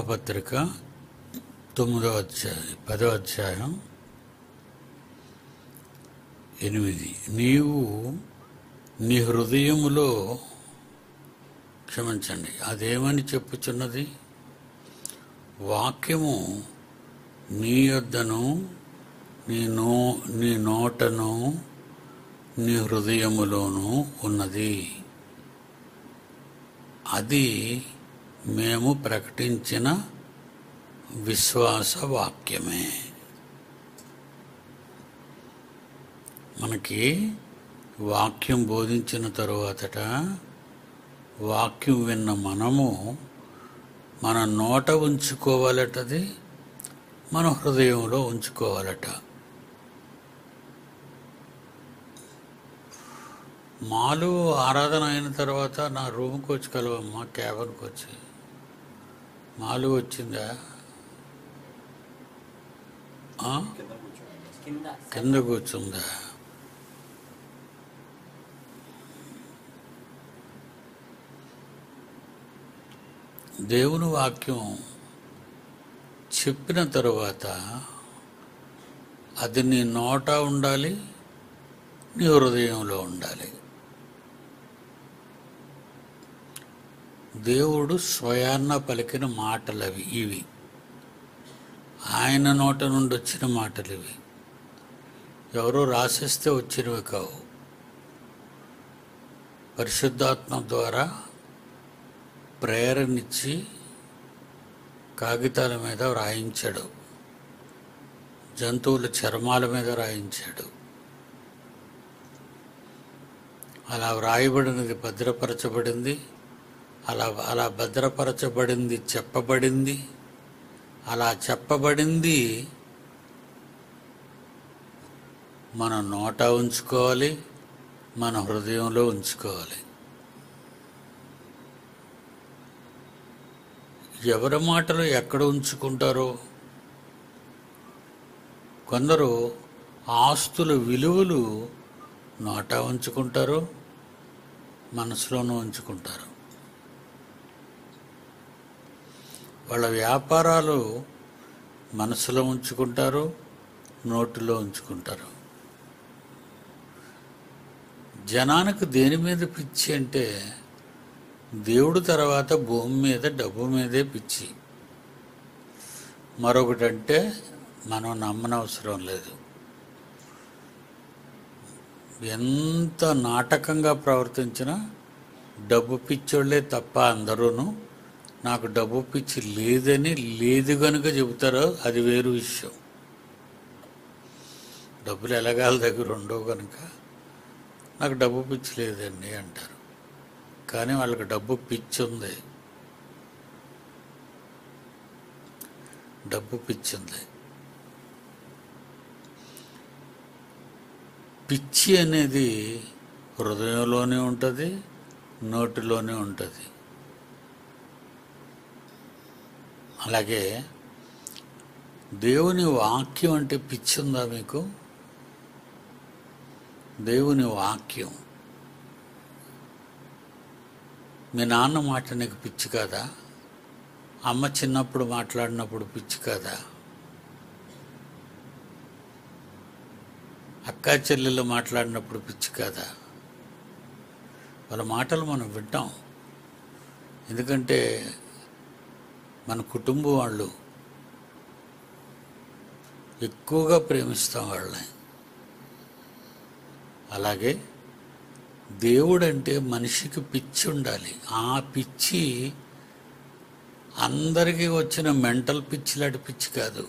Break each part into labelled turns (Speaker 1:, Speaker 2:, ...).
Speaker 1: రోమాపత్రిక తొమ్మిదో అధ్యాయం పదో అధ్యాయం ఎనిమిది నీవు నీ హృదయములో క్షమించండి అదేమని చెప్పుచున్నది వాక్యము నీ యొద్దను నీ నో నీ నోటను నీ హృదయములోను ఉన్నది అది మేము ప్రకటించిన విశ్వాస వాక్యమే మనకి వాక్యం బోధించిన తరువాతట వాక్యం విన్న మనము మన నోట ఉంచుకోవాలటది మన హృదయంలో ఉంచుకోవాలట మాలు ఆరాధన అయిన తర్వాత నా రూమ్కి వచ్చి కలవమ్మా క్యాబిన్కి వచ్చి మాలు వచ్చిందా ఆ?
Speaker 2: కింద
Speaker 1: కింద కూర్చుందా దేవుని వాక్యం చెప్పిన తరువాత అది నీ నోట ఉండాలి నీ హృదయంలో ఉండాలి దేవుడు స్వయాన్న పలికిన మాటలు అవి ఇవి ఆయన నోట నుండి వచ్చిన మాటలు ఇవి ఎవరో రాసిస్తే వచ్చినవి కావు పరిశుద్ధాత్మ ద్వారా ప్రేరణిచ్చి కాగితాల మీద రాయించాడు జంతువుల చర్మాల మీద రాయించాడు అలా వ్రాయబడినది భద్రపరచబడింది అలా అలా భద్రపరచబడింది చెప్పబడింది అలా చెప్పబడింది మన నోట ఉంచుకోవాలి మన హృదయంలో ఉంచుకోవాలి ఎవరి మాటలు ఎక్కడ ఉంచుకుంటారో కొందరు ఆస్తుల విలువలు నోట ఉంచుకుంటారు మనసులోనూ ఉంచుకుంటారు వాళ్ళ వ్యాపారాలు మనసులో ఉంచుకుంటారు నోటిలో ఉంచుకుంటారు జనానికి దేని మీద పిచ్చి అంటే దేవుడు తర్వాత భూమి మీద డబ్బు మీదే పిచ్చి మరొకటంటే మనం నమ్మనవసరం లేదు ఎంత నాటకంగా ప్రవర్తించినా డబ్బు పిచ్చోళ్ళే తప్ప అందరూను నాకు డబ్బు పిచ్చి లేదని లేదు కనుక చెబుతారో అది వేరు విషయం డబ్బులు ఎలాగాల దగ్గర ఉండవు కనుక నాకు డబ్బు పిచ్చి లేదండి అంటారు కానీ వాళ్ళకి డబ్బు పిచ్చి ఉంది డబ్బు పిచ్చి ఉంది పిచ్చి అనేది హృదయంలోనే ఉంటుంది నోటిలోనే ఉంటుంది అలాగే దేవుని వాక్యం అంటే పిచ్చి ఉందా మీకు దేవుని వాక్యం మీ నాన్న మాట నీకు పిచ్చి కాదా అమ్మ చిన్నప్పుడు మాట్లాడినప్పుడు పిచ్చి కాదా అక్కా చెల్లెళ్ళు మాట్లాడినప్పుడు పిచ్చి కాదా వాళ్ళ మాటలు మనం వింటాం ఎందుకంటే మన కుటుంబం వాళ్ళు ఎక్కువగా ప్రేమిస్తాం వాళ్ళని అలాగే దేవుడంటే మనిషికి పిచ్చి ఉండాలి ఆ పిచ్చి అందరికీ వచ్చిన మెంటల్ పిచ్చి లాంటి పిచ్చి కాదు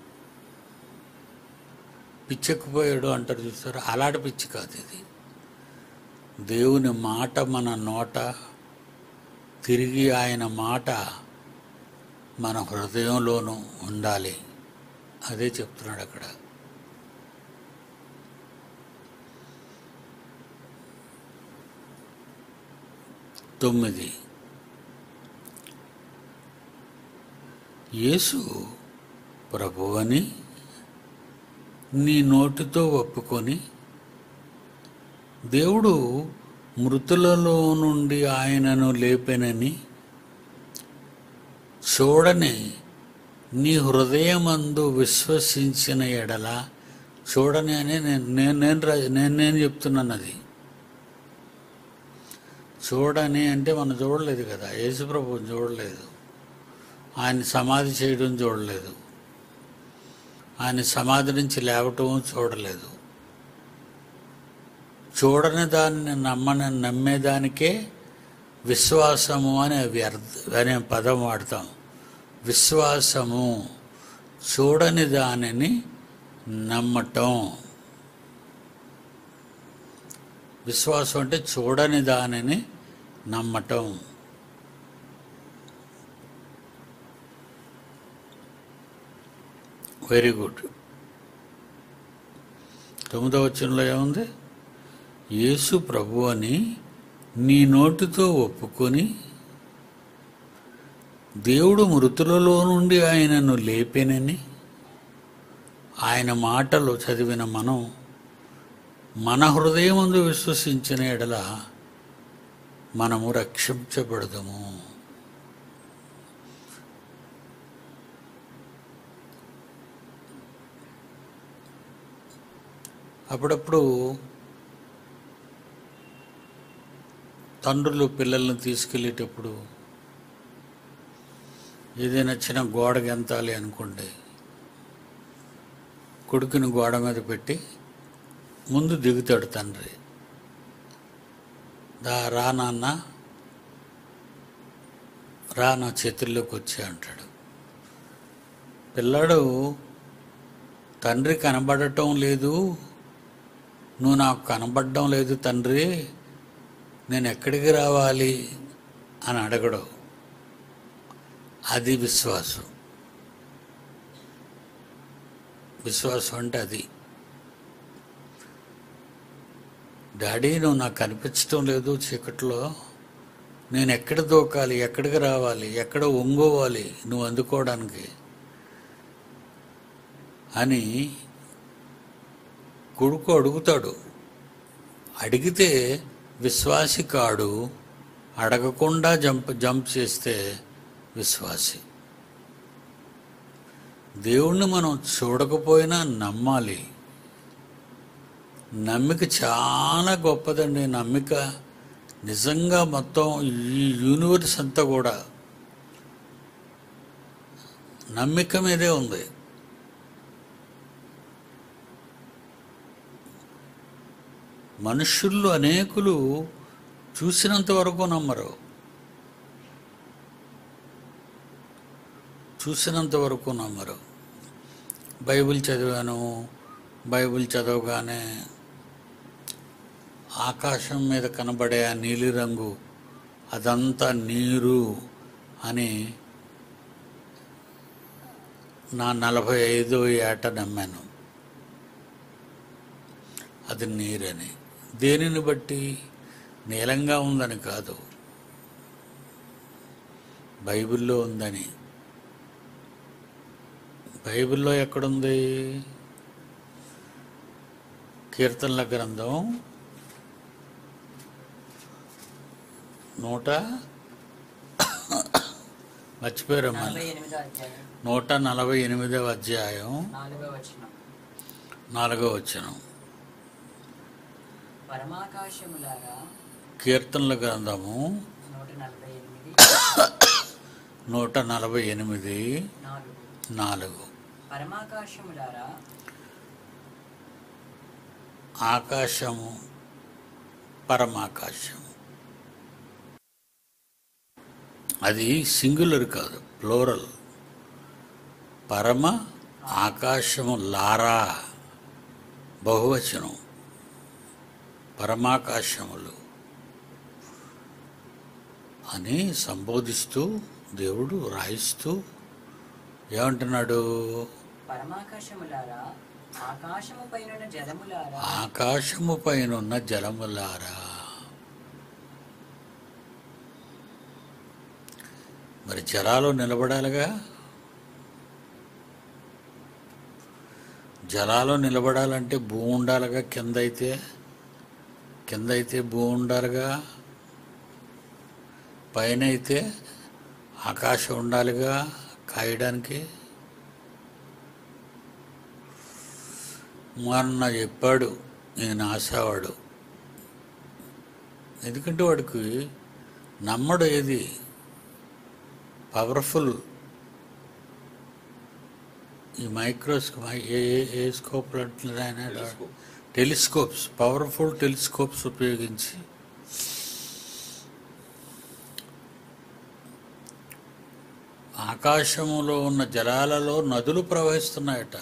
Speaker 1: పిచ్చెక్కిపోయాడు అంటారు చూస్తారు అలాంటి పిచ్చి కాదు ఇది దేవుని మాట మన నోట తిరిగి ఆయన మాట మన హృదయంలోనూ ఉండాలి అదే చెప్తున్నాడు అక్కడ తొమ్మిది యేసు ప్రభువని నీ నోటితో ఒప్పుకొని దేవుడు మృతులలో నుండి ఆయనను లేపెనని చూడని నీ హృదయమందు విశ్వసించిన ఎడల చూడని అని నేను నేను నేను రా- నేను నేను చెప్తున్నాను అది చూడని అంటే మనం చూడలేదు కదా యేసుప్రభుని చూడలేదు ఆయన సమాధి చేయడం చూడలేదు ఆయన సమాధి నుంచి లేవటం చూడలేదు చూడని దాన్ని నమ్మని నమ్మేదానికే విశ్వాసము అనే వ్యర్థ అనే పదం వాడతాం విశ్వాసము చూడని దానిని నమ్మటం విశ్వాసం అంటే చూడని దానిని నమ్మటం వెరీ గుడ్ తొమ్మిదో వచనంలో ఏముంది యేసు ప్రభు అని నీ నోటితో ఒప్పుకొని దేవుడు మృతులలో నుండి ఆయనను లేపెనని ఆయన మాటలు చదివిన మనం మన హృదయమందు విశ్వసించిన ఎడల మనము రక్షించబడదము అప్పుడప్పుడు తండ్రులు పిల్లల్ని తీసుకెళ్ళేటప్పుడు ఏదైనా చిన్న గోడ గెంతాలి అనుకోండి కొడుకుని గోడ మీద పెట్టి ముందు దిగుతాడు తండ్రి దా రా నాన్న రా నా చేతుల్లోకి వచ్చే అంటాడు పిల్లాడు తండ్రి కనబడటం లేదు నువ్వు నాకు కనబడడం లేదు తండ్రి నేను ఎక్కడికి రావాలి అని అడగడు అది విశ్వాసం విశ్వాసం అంటే అది డాడీ నువ్వు నాకు కనిపించడం లేదు చీకట్లో నేను ఎక్కడ దూకాలి ఎక్కడికి రావాలి ఎక్కడ ఒంగోవాలి నువ్వు అందుకోవడానికి అని కొడుకు అడుగుతాడు అడిగితే విశ్వాసి కాడు అడగకుండా జంప్ జంప్ చేస్తే విశ్వాసి దేవుణ్ణి మనం చూడకపోయినా నమ్మాలి నమ్మిక చాలా గొప్పదండి నమ్మిక నిజంగా మొత్తం ఈ యూనివర్స్ అంతా కూడా నమ్మిక మీదే ఉంది మనుషుల్లో అనేకులు చూసినంత వరకు నమ్మరు చూసినంత వరకు నమ్మరు బైబిల్ చదివాను బైబిల్ చదవగానే ఆకాశం మీద కనబడే ఆ నీలిరంగు అదంతా నీరు అని నా నలభై ఐదో ఏట నమ్మాను అది నీరని దేనిని బట్టి నీలంగా ఉందని కాదు బైబిల్లో ఉందని బైబిల్లో ఎక్కడుంది కీర్తనల గ్రంథం నూట మర్చిపోయారమ్మా
Speaker 2: నలభై ఎనిమిదో అధ్యాయం
Speaker 1: నూట నలభై ఎనిమిదవ అధ్యాయం
Speaker 2: నాలుగో వచనం
Speaker 1: నాలుగో వచనం
Speaker 2: పరమాకాశములారా
Speaker 1: కీర్తనల గ్రంథము
Speaker 2: నూట నలభై ఎనిమిది
Speaker 1: నూట నలభై ఎనిమిది
Speaker 2: నాలుగు
Speaker 1: నాలుగు
Speaker 2: పరమాకాశములారా
Speaker 1: ఆకాశము పరమాకాశము అది సింగులర్ కాదు ప్లోరల్ పరమ ఆకాశము లారా బహువచనం పరమాకాశములు అని సంబోధిస్తూ దేవుడు రాయిస్తూ ఏమంటున్నాడు
Speaker 2: పరమాకాశములారా ఆకాశము పైన జలములారా
Speaker 1: ఆకాశము పైనున్న జలములారా మరి జలాలు నిలబడాలిగా జలాలు నిలబడాలంటే భూమి ఉండాలిగా కింద అయితే కింద అయితే భూమి ఉండాలిగా పైన అయితే ఆకాశం ఉండాలిగా కాయడానికి మొన్న చెప్పాడు నేను ఆశావాడు ఎందుకంటే వాడికి నమ్మడు ఏది పవర్ఫుల్ ఈ మైక్రోస్కోప్ ఏ ఏ- ఏ స్కోప్లు అంటున్నారు ఆయన
Speaker 3: Telescope.
Speaker 1: టెలిస్కోప్స్ పవర్ఫుల్ టెలిస్కోప్స్ ఉపయోగించి ఆకాశంలో ఉన్న జలాలలో నదులు ప్రవహిస్తున్నాయట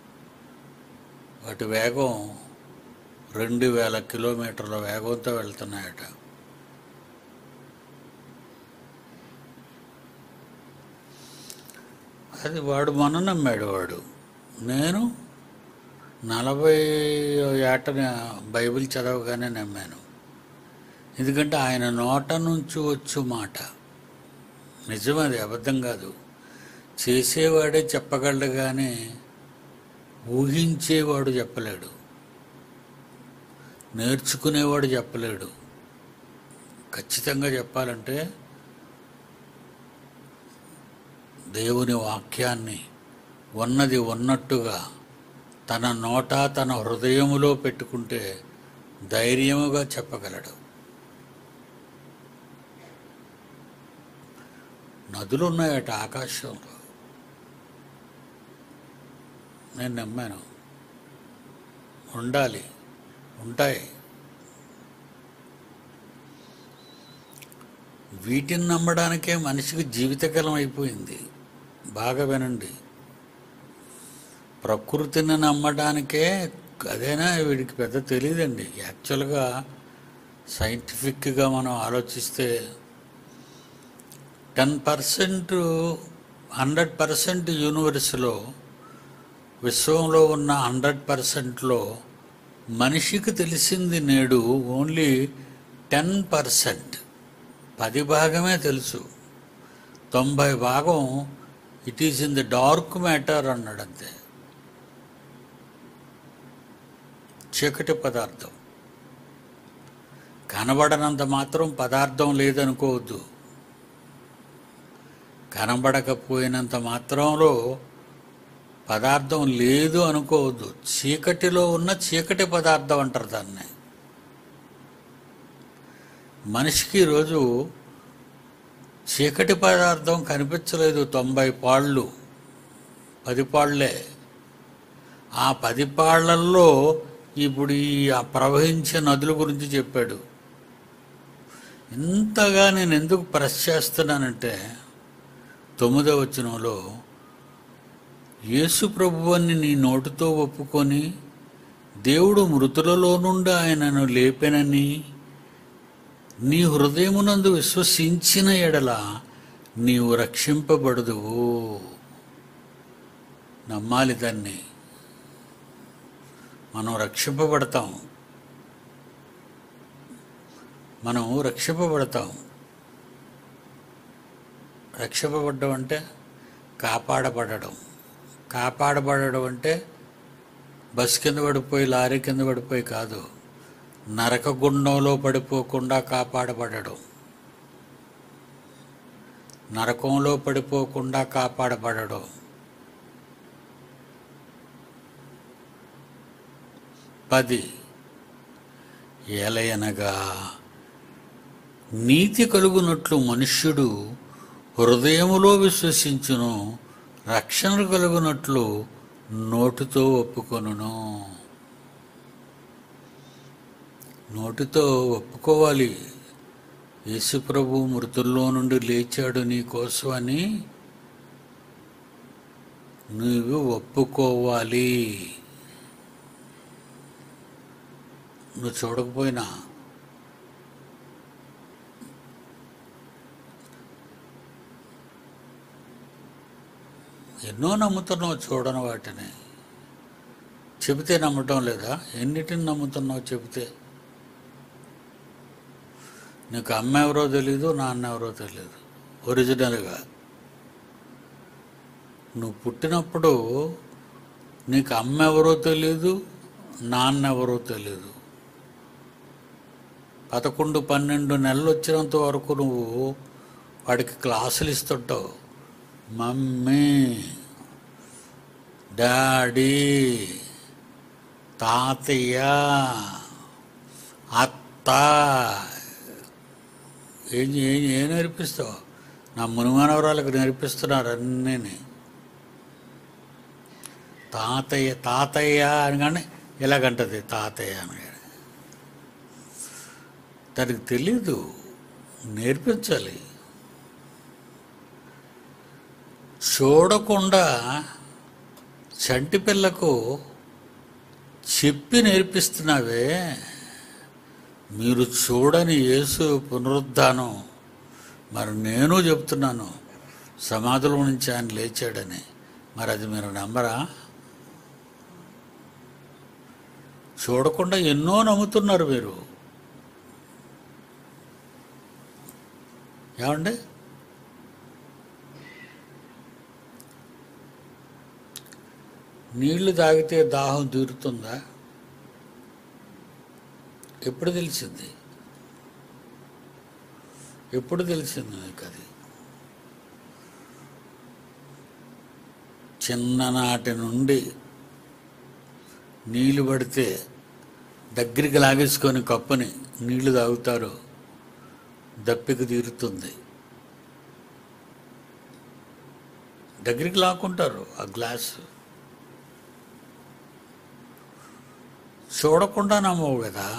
Speaker 1: వాటి వేగం రెండు వేల కిలోమీటర్ల వేగంతో వెళ్తున్నాయట అది వాడు మన నమ్మాడు వాడు నేను నలభై ఏటన బైబిల్ చదవగానే నమ్మాను ఎందుకంటే ఆయన నోట నుంచి వచ్చు మాట నిజమది అబద్ధం కాదు చేసేవాడే చెప్పగలడు కానీ ఊహించేవాడు చెప్పలేడు నేర్చుకునేవాడు చెప్పలేడు ఖచ్చితంగా చెప్పాలంటే దేవుని వాక్యాన్ని ఉన్నది ఉన్నట్టుగా తన నోట తన హృదయములో పెట్టుకుంటే ధైర్యముగా చెప్పగలడు నదులు ఉన్నాయట ఆకాశంలో నేను నమ్మాను ఉండాలి ఉంటాయి వీటిని నమ్మడానికే మనిషికి జీవితకాలం అయిపోయింది బాగా వినండి ప్రకృతిని నమ్మడానికే అదేనా వీడికి పెద్ద తెలియదండి యాక్చువల్గా సైంటిఫిక్గా మనం ఆలోచిస్తే టెన్ పర్సెంట్ హండ్రెడ్ పర్సెంట్ యూనివర్స్లో విశ్వంలో ఉన్న హండ్రెడ్ పర్సెంట్లో మనిషికి తెలిసింది నేడు ఓన్లీ టెన్ పర్సెంట్ పది భాగమే తెలుసు తొంభై భాగం it is in the dark matter అన్నాడు అంతే చీకటి పదార్థం కనబడనంత మాత్రం పదార్థం లేదనుకోవద్దు కనబడకపోయినంత మాత్రంలో పదార్థం లేదు అనుకోవద్దు చీకటిలో ఉన్న చీకటి పదార్థం అంటారు దాన్ని మనిషికి ఈరోజు చీకటి పదార్థం కనిపించలేదు తొంభై పాళ్ళు పది పాళ్ళే ఆ పది పాళ్ళల్లో ఇప్పుడు ఈ ఆ ప్రవహించే నదుల గురించి చెప్పాడు ఇంతగా నేను ఎందుకు ప్రెస్ చేస్తున్నానంటే తొమ్మిదవ వచనంలో యేసు ప్రభువని నీ నోటితో ఒప్పుకొని దేవుడు మృతులలో నుండి ఆయనను లేపెనని నీ హృదయమునందు విశ్వసించిన ఎడల నీవు రక్షింపబడదువు నమ్మాలి దాన్ని మనం రక్షింపబడతాం మనం రక్షింపబడతాం రక్షింపబడడం అంటే కాపాడబడడం కాపాడబడడం అంటే బస్ కింద పడిపోయి లారీ కింద పడిపోయి కాదు నరక గుండంలో పడిపోకుండా కాపాడబడడం నరకంలో పడిపోకుండా కాపాడబడడం పది ఏలయనగా నీతి కలుగునట్లు మనుష్యుడు హృదయములో విశ్వసించును రక్షణ కలుగునట్లు నోటితో ఒప్పుకొనును నోటితో ఒప్పుకోవాలి యేసుప్రభు మృతుల్లో నుండి లేచాడు నీ కోసం అని నువ్వు ఒప్పుకోవాలి నువ్వు చూడకపోయినా ఎన్నో నమ్ముతున్నావు చూడని వాటిని చెబితే నమ్మటం లేదా ఎన్నిటిని నమ్ముతున్నావు చెబితే నీకు అమ్మ ఎవరో తెలీదు నాన్న ఎవరో తెలీదు ఒరిజినల్గా నువ్వు పుట్టినప్పుడు నీకు అమ్మ ఎవరో తెలీదు నాన్న ఎవరో తెలీదు పదకొండు పన్నెండు నెలలు వచ్చినంత వరకు నువ్వు వాడికి క్లాసులు ఇస్తుంటావు మమ్మీ డాడీ తాతయ్య అత్త ఏం ఏం ఏం నేర్పిస్తావు నా మునిమానవరాలకు నేర్పిస్తున్నారు అన్నీ తాతయ్య తాతయ్య అనగానే ఇలాగంటది తాతయ్య అనగానే దానికి తెలీదు నేర్పించాలి చూడకుండా చంటి పిల్లకు చెప్పి నేర్పిస్తున్నావే మీరు చూడని యేసు పునరుద్ధానం మరి నేను చెప్తున్నాను సమాధుల నుంచి ఆయన లేచాడని మరి అది మీరు నమ్మరా చూడకుండా ఎన్నో నమ్ముతున్నారు మీరు ఏమండి నీళ్లు తాగితే దాహం తీరుతుందా ఎప్పుడు తెలిసింది ఎప్పుడు తెలిసింది మీకు అది చిన్ననాటి నుండి నీళ్లు పడితే దగ్గరికి లాగేసుకొని కప్పుని నీళ్లు తాగుతారు దప్పిక తీరుతుంది దగ్గరికి లాక్కుంటారు ఆ గ్లాసు చూడకుండా నమ్మవు కదా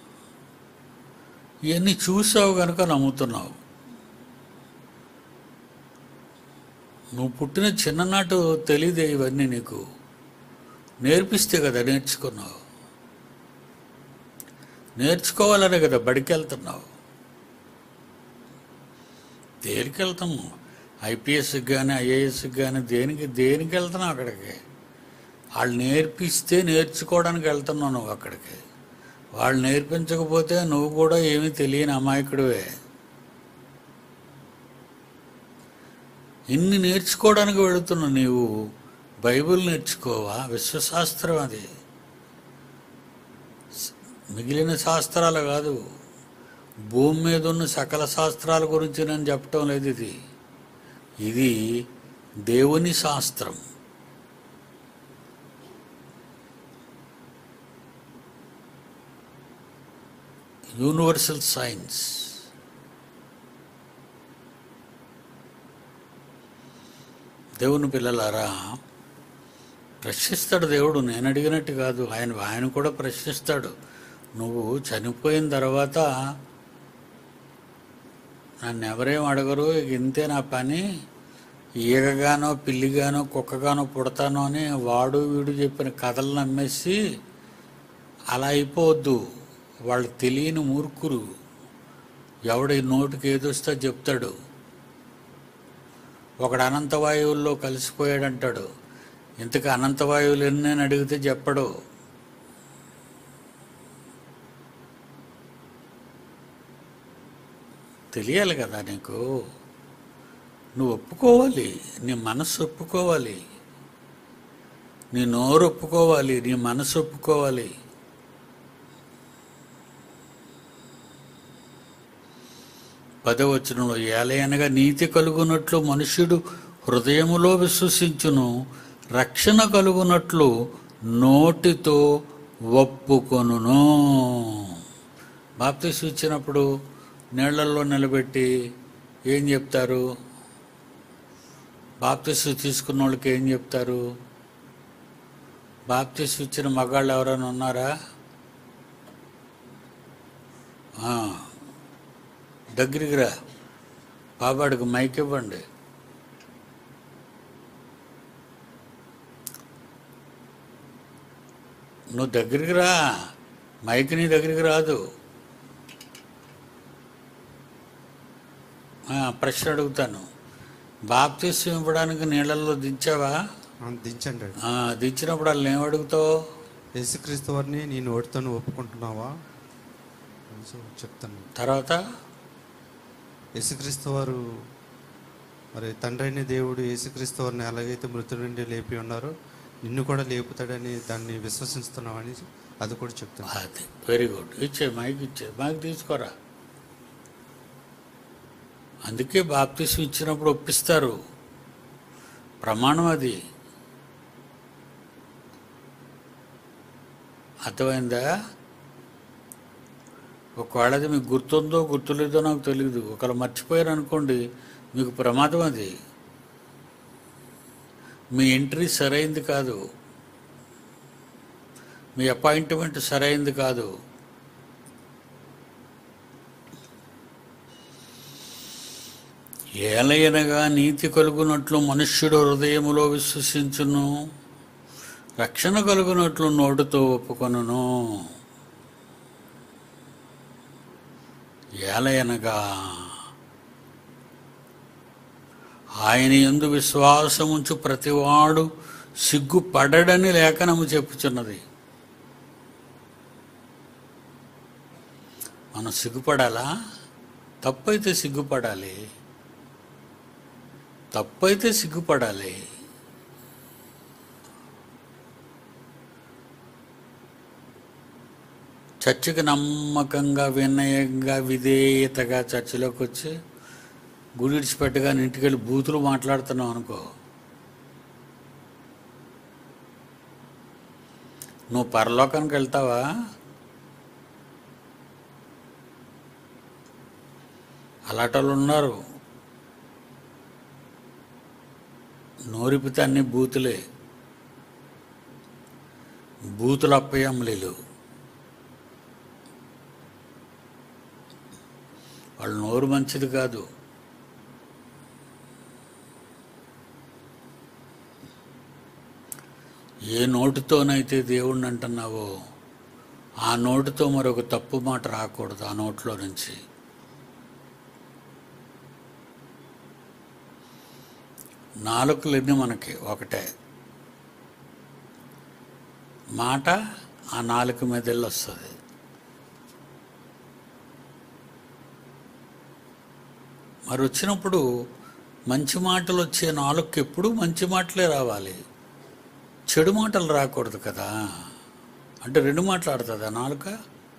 Speaker 1: ఇవన్నీ చూసావు కనుక నమ్ముతున్నావు నువ్వు పుట్టిన చిన్ననాటు తెలియదే ఇవన్నీ నీకు నేర్పిస్తే కదా నేర్చుకున్నావు నేర్చుకోవాలనే కదా బడికి వెళ్తున్నావు దేనికి వెళ్తాము ఐపీఎస్కి కానీ ఐఏఎస్కి కానీ దేనికి దేనికి వెళ్తున్నావు అక్కడికి వాళ్ళు నేర్పిస్తే నేర్చుకోవడానికి వెళ్తున్నావు నువ్వు అక్కడికి వాళ్ళు నేర్పించకపోతే నువ్వు కూడా ఏమీ తెలియని అమాయకుడివే ఇన్ని నేర్చుకోవడానికి వెళుతున్నావు నీవు బైబిల్ నేర్చుకోవా విశ్వశాస్త్రం అది మిగిలిన శాస్త్రాలు కాదు భూమి మీద ఉన్న సకల శాస్త్రాల గురించి నేను చెప్పటం లేదు ఇది ఇది దేవుని శాస్త్రం యూనివర్సల్ సైన్స్ దేవుని పిల్లలారా ప్రశ్నిస్తాడు దేవుడు నేను అడిగినట్టు కాదు ఆయన ఆయన కూడా ప్రశ్నిస్తాడు నువ్వు చనిపోయిన తర్వాత నన్ను ఎవరేం అడగరు ఇక ఇంతే నా పని ఈగగానో పిల్లిగానో కుక్కగానో పుడతానో అని వాడు వీడు చెప్పిన కథలు నమ్మేసి అలా అయిపోవద్దు వాళ్ళు తెలియని మూర్ఖులు ఎవడి నోటికి ఏదొస్తే చెప్తాడు ఒకడు అనంతవాయువుల్లో కలిసిపోయాడంటాడు ఇంతకు అనంతవాయువులు ఎన్ని అని అడిగితే చెప్పడు తెలియాలి కదా నీకు నువ్వు ఒప్పుకోవాలి నీ మనసు ఒప్పుకోవాలి నీ నోరు ఒప్పుకోవాలి నీ మనసు ఒప్పుకోవాలి పదవచనంలో ఏలయనగా నీతి కలుగునట్లు మనుష్యుడు హృదయములో విశ్వసించును రక్షణ కలుగునట్లు నోటితో ఒప్పుకొనును బాప్తీసు ఇచ్చినప్పుడు నీళ్లలో నిలబెట్టి ఏం చెప్తారు బాప్తీసు తీసుకున్న వాళ్ళకి ఏం చెప్తారు బాప్తీసు ఇచ్చిన మగాళ్ళు ఎవరైనా ఉన్నారా ఆ. దగ్గరికి రా బాబాడికి మైక్ ఇవ్వండి నువ్వు దగ్గరికి రా మైక్ నీ దగ్గరికి రాదు ఆ, ప్రశ్న అడుగుతాను బాప్తీసం ఇవ్వడానికి నీళ్ళల్లో దించావా
Speaker 3: ఆ, దించండి డాడీ.
Speaker 1: ఆ, దించినప్పుడు వాళ్ళు ఏం అడుగుతావు
Speaker 3: యేసుక్రీస్తు వారిని నీ నోటితో నువ్వు ఒప్పుకుంటున్నావా అని సో చెప్తాను
Speaker 1: తర్వాత
Speaker 3: యేసుక్రీస్తు వారు మరి తండ్రి అయిన దేవుడు యేసుక్రీస్తు వారిని ఎలాగైతే మృతుల నుండి లేపి ఉన్నారో నిన్ను కూడా లేపుతాడని దాన్ని విశ్వసిస్తున్నావని అది కూడా చెప్తాను
Speaker 1: అది వెరీ గుడ్ ఇచ్చే మైక్ ఇచ్చే మైక్ తీసుకోరా అందుకే బాప్తిసం ఇచ్చినప్పుడు ఒప్పిస్తారు ప్రమాణం అది అర్థమైందా ఒకవేళ అది మీకు గుర్తుందో గుర్తులేదో నాకు తెలియదు ఒకవేళ మర్చిపోయారు అనుకోండి మీకు ప్రమాదం అది మీ ఎంట్రీ సరైంది కాదు మీ అపాయింట్మెంట్ సరైంది కాదు ఏలయనగా నీతి కలుగునట్లు మనుష్యుడు హృదయములో విశ్వసించును రక్షణ కలుగునట్లు నోటితో ఒప్పుకొనును ఏలయనగా ఆయన ఎందు విశ్వాసముంచు ప్రతివాడు సిగ్గుపడడని లేఖనము చెప్పుచున్నది మనం సిగ్గుపడాలా తప్పైతే సిగ్గుపడాలి తప్పైతే సిగ్గుపడాలి చర్చికి నమ్మకంగా వినయంగా విధేయతగా చర్చిలోకి వచ్చి గుడి విడిచిపెట్టగానే ఇంటికి వెళ్ళి బూతులు మాట్లాడుతున్నావు అనుకో నువ్వు పరలోకానికి వెళ్తావా అలాంటి ఉన్నారు నోరిపితే అన్ని బూతులే బూతులు అప్పయ్యమ్మలేలు వాళ్ళ నోరు మంచిది కాదు ఏ నోటితోనైతే దేవుణ్ణి అంటున్నావో ఆ నోటితో మరొక తప్పు మాట రాకూడదు ఆ నోట్లో నుంచి నాలుకలన్నీ మనకి ఒకటే మాట ఆ నాలుక మీద వెళ్ళి వస్తుంది మరి వచ్చినప్పుడు మంచి మాటలు వచ్చే నాలుగుకి ఎప్పుడు మంచి మాటలే రావాలి చెడు మాటలు రాకూడదు కదా అంటే రెండు మాట్లాడుతుందా నాలుక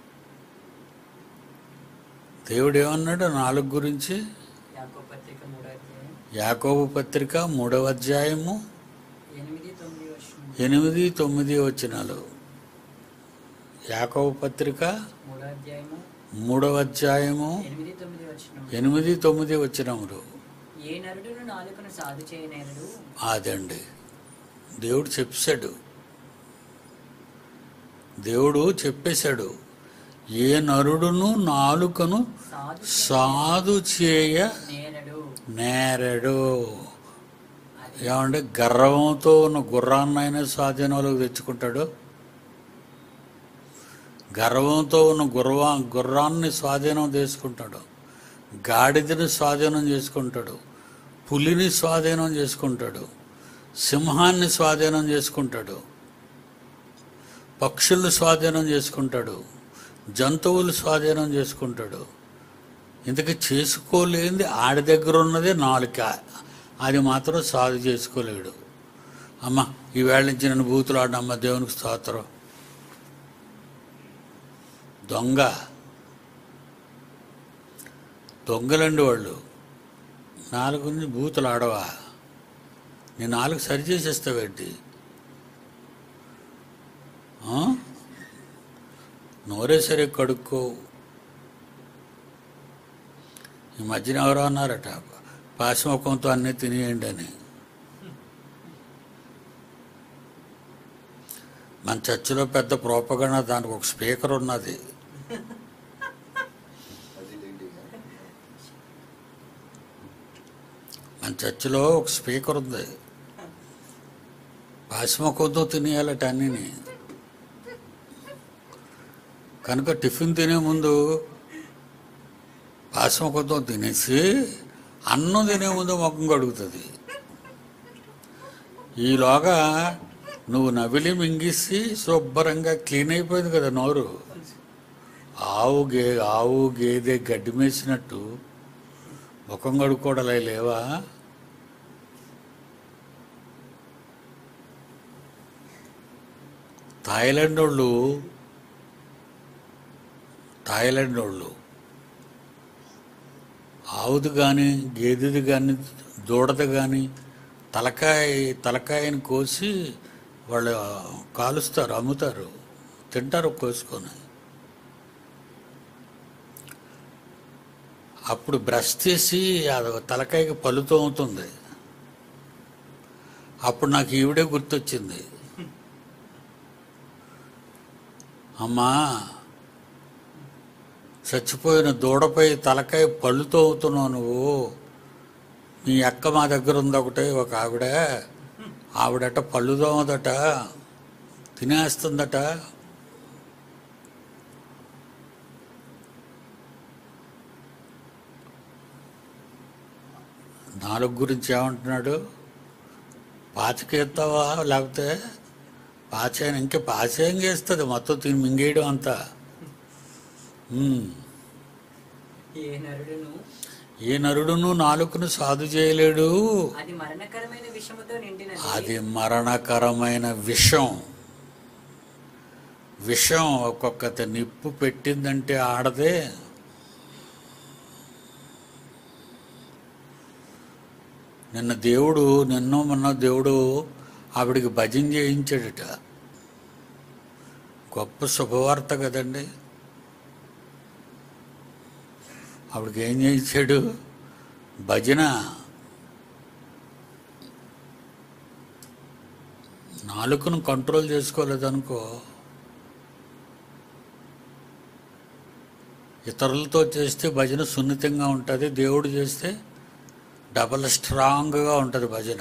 Speaker 1: దేవుడు ఏమన్నాడు నాలుగు గురించి
Speaker 2: యాకో పత్రిక మూడో అధ్యాయం
Speaker 1: యాకోబు పత్రిక మూడవ అధ్యాయము
Speaker 2: ఎనిమిది తొమ్మిది వచ్చిన
Speaker 1: ఎనిమిది తొమ్మిది వచనాలు యాకోబు పత్రిక
Speaker 2: మూడో అధ్యాయము
Speaker 1: మూడవ అధ్యాయము
Speaker 2: ఎనిమిది తొమ్మిది వచ్చిన
Speaker 1: ఎనిమిది తొమ్మిది వచనములు
Speaker 2: ఏ నరుడును నాలుకను సాధు చేయనేరడు
Speaker 1: అదండి దేవుడు చెప్పాడు దేవుడు చెప్పేశాడు ఏ నరుడును నాలుకను
Speaker 2: సాధు
Speaker 1: సాధు చేయ
Speaker 2: నేరడు
Speaker 1: నేరడు ఏమంటే గర్వంతో ఉన్న గుర్రాన్నైనా స్వాధీనంలోకి తెచ్చుకుంటాడు గర్వంతో ఉన్న గుర్వా గుర్రాన్ని స్వాధీనం చేసుకుంటాడు గాడిదని స్వాధీనం చేసుకుంటాడు పులిని స్వాధీనం చేసుకుంటాడు సింహాన్ని స్వాధీనం చేసుకుంటాడు పక్షులు స్వాధీనం చేసుకుంటాడు జంతువులు స్వాధీనం చేసుకుంటాడు ఇంతకీ చేసుకోలేనిది ఆడి దగ్గర ఉన్నదే నాలుక అది మాత్రం సాధు చేసుకోలేడు అమ్మ ఈవేళ నుంచి నన్ను బూతులు ఆడమ్మ దేవునికి స్తోత్రం దొంగ దొంగలండి వాళ్ళు నాలుగు నుంచి బూతులు ఆడవా నీ నాలుగు సరి చేసేస్తావేంటి ఆ? నోరే సరే కడుక్కో ఈ మధ్యన ఎవరో అన్నారట పాశముఖంతో అన్నీ తినేయండి అని మన చర్చిలో పెద్ద ప్రోపగణ దానికి ఒక స్పీకర్ ఉన్నది మన చర్చిలో ఒక స్పీకర్ ఉంది పాశముఖంతో తినేయాలట అన్నీని కనుక టిఫిన్ తినే ముందు పాశముఖంతో తినేసి అన్నం తినే ముందు ముఖం కడుగుతుంది ఈలోగా నువ్వు నవిలి మింగిసి శుభ్రంగా క్లీన్ అయిపోయింది కదా నోరు ఆవు గే ఆవు గేదె గడ్డి మేసినట్టు ముఖం కడుక్కోవడలే లేవా థాయిలాండ్ వాళ్ళు థాయిలాండ్ వాళ్ళు ఆవుది కానీ గేదెది కానీ దూడది కానీ తలకాయ తలకాయని కోసి వాళ్ళు కాలుస్తారు అమ్ముతారు తింటారు కోసుకొని అప్పుడు బ్రష్ చేసి అది తలకాయకి పలుతో అవుతుంది అప్పుడు నాకు ఈవిడే గుర్తొచ్చింది అమ్మా చచ్చిపోయిన దూడపై తలకాయ పళ్ళుతో అవుతున్నావు నువ్వు మీ అక్క మా దగ్గర ఉంది ఒకటే ఒక ఆవిడ ఆవిడట పళ్ళు దోమదట తినేస్తుందట నాలుగు గురించి ఏమంటున్నాడు పాచికేస్తావా లేకపోతే పాచైన ఇంకా పాచేం చేస్తుంది మొత్తం తిని మింగేయడం అంతా ఉమ్.
Speaker 2: ఏ నరుడును
Speaker 1: ఏ నరుడును నాలుకను సాధు చేయలేడు
Speaker 2: అది మరణకరమైన విషముతో నిండినది
Speaker 1: అది మరణకరమైన విషం విషం ఒక్కొక్కత నిప్పు పెట్టిందంటే ఆడదే నిన్న దేవుడు నిన్న మొన్న దేవుడు ఆవిడికి భజన చేయించాడట గొప్ప శుభవార్త కదండి ఆవిడకి ఏం చేయించాడు భజన నాలుకను కంట్రోల్ చేసుకోలేదనుకో ఇతరులతో చేస్తే భజన సున్నితంగా ఉంటుంది దేవుడు చేస్తే డబల్ స్ట్రాంగ్గా ఉంటుంది భజన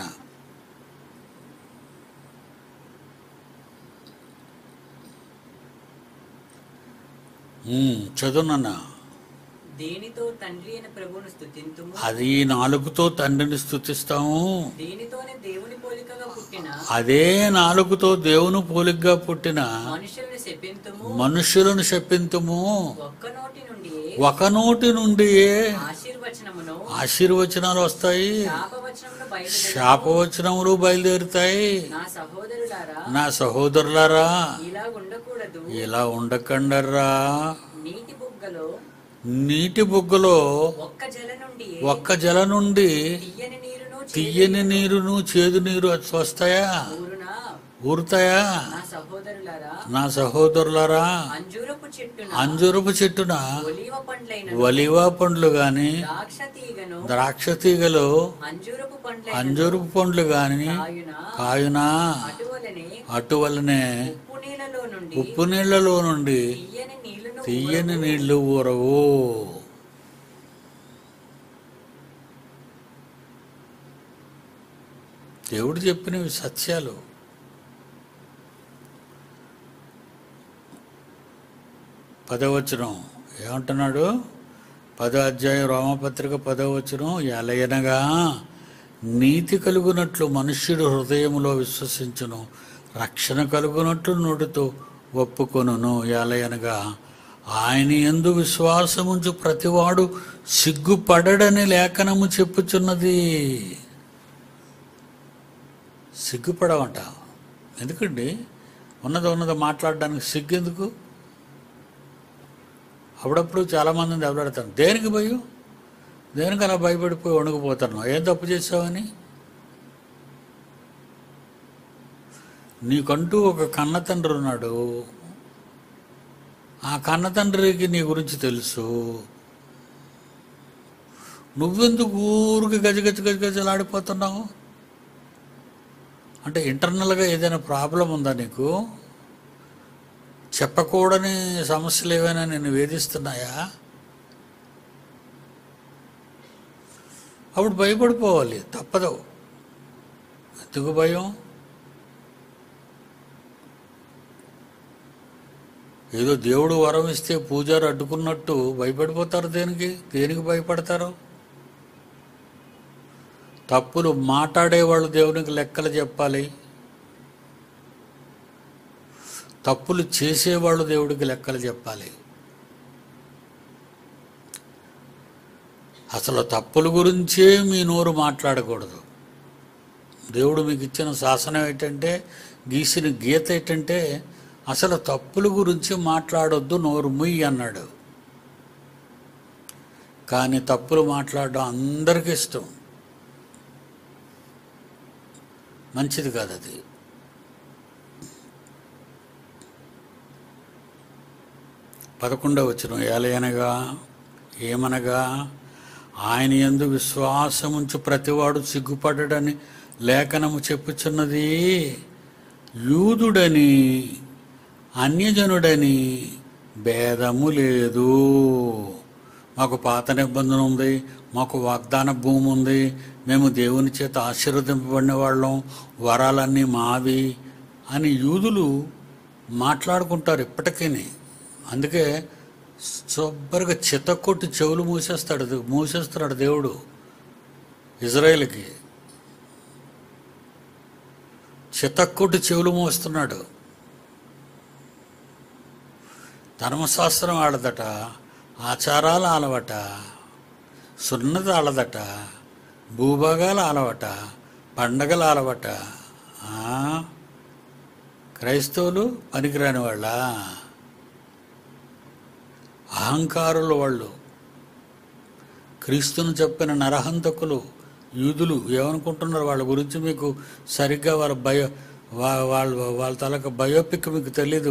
Speaker 1: ఉమ్, చదువునన్నా
Speaker 2: దేనితో తండ్రి అయిన ప్రభువును స్థుతింతుము
Speaker 1: అది ఈ నాలుగుతో తండ్రిని స్థుతిస్తాము
Speaker 2: దీనితోనే దేవుని పోలికగా పుట్టిన
Speaker 1: అదే నాలుగుతో దేవుని పోలిగ్గా పుట్టిన
Speaker 2: మనుషుల్ని శపింతుము
Speaker 1: మనుషులను శపింతుము
Speaker 2: ఒక్క నోటి నుండి
Speaker 1: ఒక నోటి నుండి
Speaker 2: ఆశీర్వచనమును
Speaker 1: ఆశీర్వచనాలు వస్తాయి
Speaker 2: శాపవచనమును బయలుదేరి
Speaker 1: శాపవచనములు బయలుదేరుతాయి
Speaker 2: నా సహోదరులారా
Speaker 1: నా సహోదరులారా
Speaker 2: ఇలా ఉండకూడదు
Speaker 1: ఇలా ఉండకండర్రా
Speaker 2: నీటి బుగ్గలో
Speaker 1: నీటి బుగ్గలో
Speaker 2: ఒక్క జల నుండి
Speaker 1: ఒక్క జల నుండి
Speaker 2: తీయని నీరును
Speaker 1: తీయని నీరును చేదు నీరు వస్తాయా
Speaker 2: ఊరున
Speaker 1: ఊరుతాయా
Speaker 2: నా సహోదరులారా
Speaker 1: నా సహోదరులారా
Speaker 2: అంజూరపు చెట్టున
Speaker 1: అంజురపు చెట్టున
Speaker 2: ఒలీవ పండ్లైన
Speaker 1: వలివా పండ్లు గాని
Speaker 2: ద్రాక్ష తీగను
Speaker 1: ద్రాక్ష తీగలు
Speaker 2: అంజూరపు పండ్లైన
Speaker 1: అంజూరపు పండ్లు గాని
Speaker 2: కాయున
Speaker 1: కాయునా
Speaker 2: అటువలనే
Speaker 1: అటువలనే
Speaker 2: ఉప్పు నీళ్ళలో నుండి
Speaker 1: ఉప్పు నీళ్లలో నుండి
Speaker 2: తీయని నీళ్లను
Speaker 1: తీయని నీళ్లు ఊరవు దేవుడు చెప్పినవి సత్యాలు పదవచనం ఏమంటున్నాడు పదో అధ్యాయం రోమపత్రిక పదవచనం ఎలయనగా నీతి కలుగునట్లు మనుష్యుడు హృదయములో విశ్వసించును రక్షణ కలుగునట్లు నోటితో ఒప్పుకొనును ఎలయనగా ఆయన ఎందు విశ్వాసముంచు ప్రతివాడు సిగ్గుపడడని లేఖనము చెప్పుచున్నది సిగ్గుపడవంట ఎందుకండి ఉన్నది ఉన్నది మాట్లాడడానికి సిగ్గు ఎందుకు అప్పుడప్పుడు చాలామందిని దెబ్బలాడతాను దేనికి భయం దేనికి అలా భయపడిపోయి వణుకుపోతాను ఏం తప్పు చేసావని నీకంటూ ఒక కన్న తండ్రి ఉన్నాడు ఆ కన్న తండ్రికి నీ గురించి తెలుసు నువ్వెందుకు ఊరికి గజ గజ గజ గజలాడిపోతున్నావు అంటే ఇంటర్నల్గా ఏదైనా ప్రాబ్లం ఉందా నీకు చెప్పకూడని సమస్యలు ఏవైనా నేను వేధిస్తున్నాయా అప్పుడు భయపడిపోవాలి తప్పదు ఎందుకు భయం ఏదో దేవుడు వరం ఇస్తే పూజారు అడ్డుకున్నట్టు భయపడిపోతారు దేనికి దేనికి భయపడతారు తప్పులు మాట్లాడేవాళ్ళు దేవునికి లెక్కలు చెప్పాలి తప్పులు చేసేవాళ్ళు దేవుడికి లెక్కలు చెప్పాలి అసలు తప్పుల గురించే మీ నోరు మాట్లాడకూడదు దేవుడు మీకు ఇచ్చిన శాసనం ఏంటంటే గీసిన గీత ఏంటంటే అసలు తప్పుల గురించి మాట్లాడొద్దు నోరు ముయ్యి అన్నాడు కానీ తప్పులు మాట్లాడడం అందరికీ ఇష్టం మంచిది కాదు అది పదకొండవ వచ్చిన ఏలయనగా ఏమనగా ఆయన యందు విశ్వాసముంచు ప్రతివాడు సిగ్గుపడడని లేఖనము చెప్పుచున్నది యూదుడని అన్యజనుడని భేదము లేదు మాకు పాత నిబంధన ఉంది మాకు వాగ్దాన భూమి ఉంది మేము దేవుని చేత ఆశీర్వదింపబడిన వాళ్ళం వరాలన్నీ మావి అని యూదులు మాట్లాడుకుంటారు ఇప్పటికీ అందుకే శుభ్రంగా చితకొట్టి చెవులు మూసేస్తాడు దే- మూసేస్తున్నాడు దేవుడు ఇజ్రాయేల్కి చితక్కొట్టి చెవులు మూస్తున్నాడు ధర్మశాస్త్రం ఆడదట ఆచారాలు ఆలవట సున్నతి ఆలదట భూభాగాలు ఆలవట పండగలు ఆలవట ఆ? క్రైస్తవులు పనికిరాని వాళ్ళ అహంకారులు వాళ్ళు క్రీస్తును చెప్పిన నరహంతకులు యూదులు ఏమనుకుంటున్నారు వాళ్ళ గురించి మీకు సరిగ్గా వాళ్ళ బయో వా- వాళ్ళ వాళ్ళ తలక బయోపిక్ మీకు తెలీదు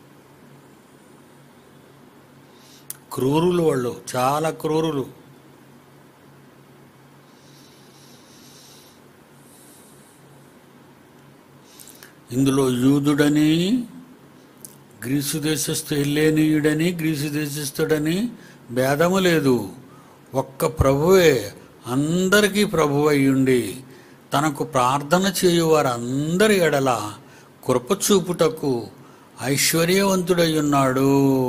Speaker 1: క్రూరులు వాళ్ళు చాలా క్రూరులు ఇందులో యూదుడని గ్రీసు దేశస్థు హెల్లేనీయుడని గ్రీసు దేశస్థుడని భేదము లేదు ఒక్క ప్రభువే అందరికీ ప్రభు అయ్యుండి తనకు ప్రార్థన చేయు వారందరి ఎడల కృప చూపుటకు ఐశ్వర్యవంతుడై ఉన్నాడు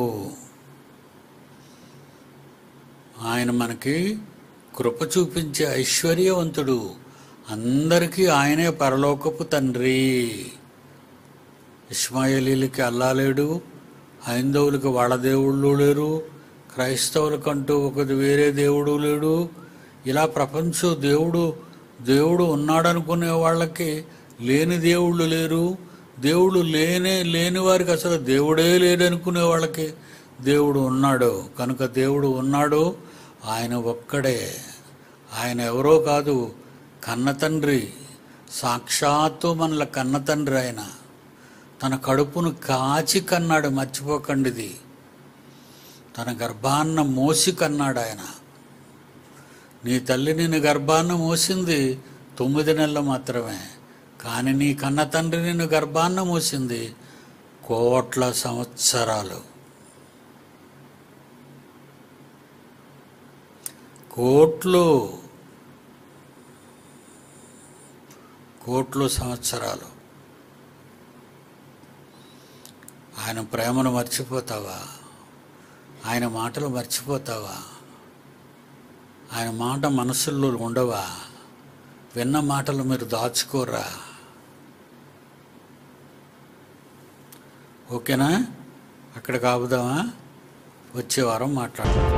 Speaker 1: ఆయన మనకి కృప చూపించే ఐశ్వర్యవంతుడు అందరికీ ఆయనే పరలోకపు తండ్రి ఇస్మాయిలీలకి అల్లా లేడు హైందవులకి వాళ్ళ దేవుళ్ళు లేరు క్రైస్తవులకంటూ ఒకటి వేరే దేవుడు లేడు ఇలా ప్రపంచం దేవుడు దేవుడు ఉన్నాడనుకునే వాళ్ళకి లేని దేవుళ్ళు లేరు దేవుడు లేనే లేని వారికి అసలు దేవుడే లేడనుకునే వాళ్ళకి దేవుడు ఉన్నాడు కనుక దేవుడు ఉన్నాడు ఆయన ఒక్కడే ఆయన ఎవరో కాదు కన్న తండ్రి సాక్షాత్తు మనల కన్న తండ్రి ఆయన తన కడుపును కాచి కన్నాడు మర్చిపోకండి ఇది తన గర్భాన్న మోసి కన్నాడు ఆయన నీ తల్లి నిన్ను గర్భాన్న మోసింది తొమ్మిది నెలలు మాత్రమే కానీ నీ కన్న తండ్రి నిన్ను గర్భాన్న మోసింది కోట్ల సంవత్సరాలు కోట్లు కోట్లు సంవత్సరాలు ఆయన ప్రేమను మర్చిపోతావా ఆయన మాటలు మర్చిపోతావా ఆయన మాట మనసుల్లో ఉండవా విన్న మాటలు మీరు దాచుకోరా ఓకేనా అక్కడికి ఆపుదామా వచ్చే వారం మాట్లాడదాం